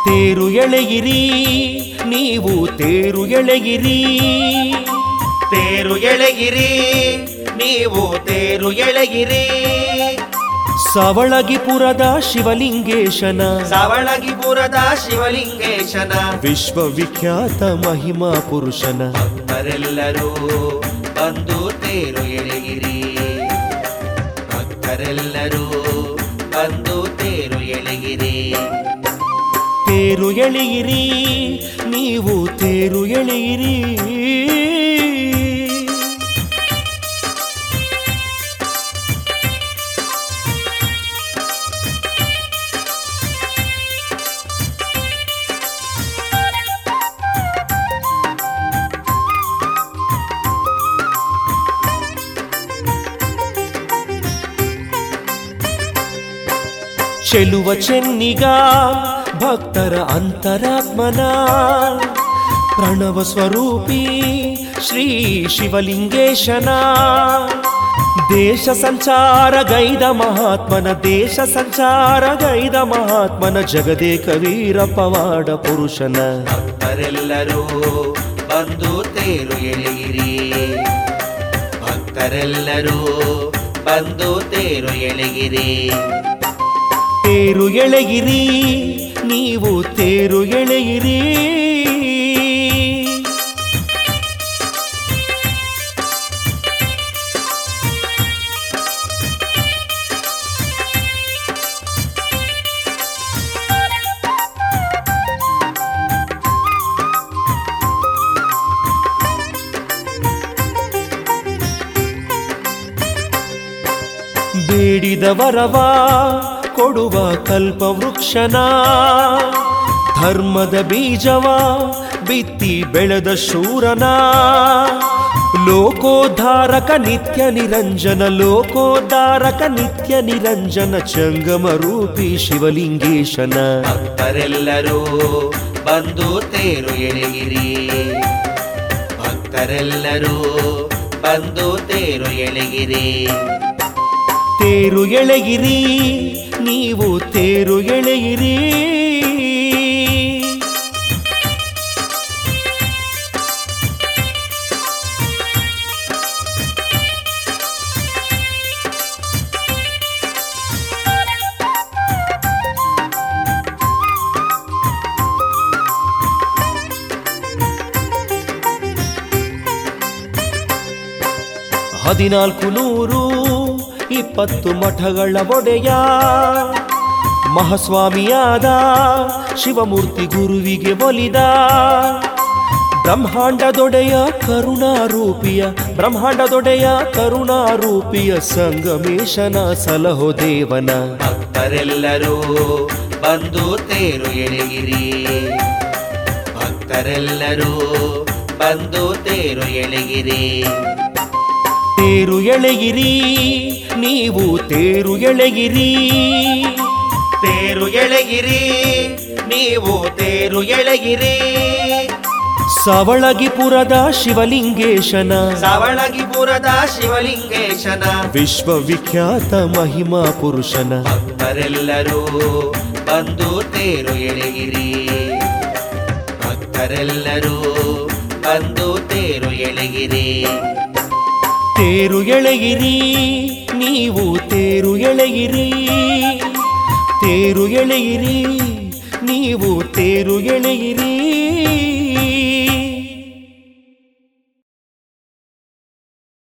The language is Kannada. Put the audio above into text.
ತೇರು ಎಳೆಯಿರಿ ನೀವು ತೇರು ಎಳೆಯಿರಿ ತೇರು ಎಳೆಗಿರಿ ನೀವು ತೇರು ಎಳೆಗಿರಿ ಸವಳಗಿಪುರದ ಶಿವಲಿಂಗೇಶನ ಸವಳಗಿಪುರದ ಶಿವಲಿಂಗೇಶನ ವಿಶ್ವವಿಖ್ಯಾತ ಮಹಿಮಾ ಪುರುಷನ ಭಕ್ತರೆಲ್ಲರೂ ಬಂದು ತೇರು ಎಳೆಗಿರಿ ಭಕ್ತರೆಲ್ಲರೂ ಬಂದು ತೇರು ಎಳೆಗಿರಿ ತೇರು ಎಳೆಯಿರಿ ನೀವು ತೇರು ಎಳೆಯಿರಿ ಚೆಲುವ ಚೆನ್ನಿಗ ಭಕ್ತರ ಅಂತರಾತ್ಮನ ಪ್ರಣವ ಸ್ವರೂಪಿ ಶ್ರೀ ಶಿವಲಿಂಗೇಶನ ದೇಶ ಸಂಚಾರ ಗೈದ ಮಹಾತ್ಮನ ದೇಶ ಸಂಚಾರ ಗೈದ ಮಹಾತ್ಮನ ಜಗದೇಕ ವೀರ ಪವಾಡ ಪುರುಷನ ಭಕ್ತರೆಲ್ಲರೂ ಬಂದು ತೇರು ಎಳೆಗಿರಿ ಭಕ್ತರೆಲ್ಲರೂ ಬಂದು ತೇರು ಎಳೆಗಿರಿ ತೇರು ಎಳೆಯಿರಿ ನೀವು ತೇರು ಎಳೆಯಿರಿ ಬೇಡಿದ ವರವ ಕೊಡುವ ಕಲ್ಪವೃಕ್ಷನ ಧರ್ಮದ ಬೀಜವ ಬಿತ್ತಿ ಬೆಳೆದ ಶೂರನ ಲೋಕೋದ್ಧಾರಕ ನಿತ್ಯ ನಿರಂಜನ ಲೋಕೋದ್ಧಾರಕ ನಿತ್ಯ ನಿರಂಜನ ಚಂಗಮ ರೂಪಿ ಶಿವಲಿಂಗೇಶನ ಭಕ್ತರೆಲ್ಲರೂ ಬಂದು ತೇರು ಎಳೆಗಿರಿ ಭಕ್ತರೆಲ್ಲರೂ ಬಂದು ತೇರು ಎಳೆಗಿರಿ ತೇರು ಎಳೆಯಿರಿ ನೀವು ತೇರು ಎಳೆಯಿರಿ ಹದಿನಾಲ್ಕು ನೂರು ಇಪ್ಪತ್ತು ಮಠಗಳ ಒಡೆಯ ಮಹಾಸ್ವಾಮಿಯಾದ ಶಿವಮೂರ್ತಿ ಗುರುವಿಗೆ ಒಲಿದ ಬ್ರಹ್ಮಾಂಡದೊಡೆಯ ಕರುಣಾರೂಪಿಯ ಬ್ರಹ್ಮಾಂಡದೊಡೆಯ ಕರುಣಾರೂಪಿಯ ಸಂಗಮೇಶನ ಸಲಹೋ ದೇವನ ಭಕ್ತರೆಲ್ಲರೂ ಬಂದು ತೇರು ಎಳೆಗಿರಿ ಭಕ್ತರೆಲ್ಲರೂ ಬಂದು ತೇರು ಎಳೆಗಿರಿ ತೇರು ಎಳೆಯಿರಿ ನೀವು ತೇರು ಎಳೆಯಿರಿ ತೇರು ಎಳೆಗಿರಿ ನೀವು ತೇರು ಎಳೆಗಿರಿ ಸವಳಗಿಪುರದ ಶಿವಲಿಂಗೇಶನ ಸವಳಗಿಪುರದ ಶಿವಲಿಂಗೇಶನ ವಿಶ್ವವಿಖ್ಯಾತ ಮಹಿಮಾ ಪುರುಷನ ಭಕ್ತರೆಲ್ಲರೂ ಬಂದು ತೇರು ಎಳೆಗಿರಿ ಭಕ್ತರೆಲ್ಲರೂ ಬಂದು ತೇರು ಎಳೆಗಿರಿ ತೇರು ಎಳೆಯಿರಿ ನೀವು ತೇರು ಎಳೆಯಿರಿ ತೇರು ಎಳೆಯಿರಿ ನೀವು ತೇರು ಎಳೆಯಿರಿ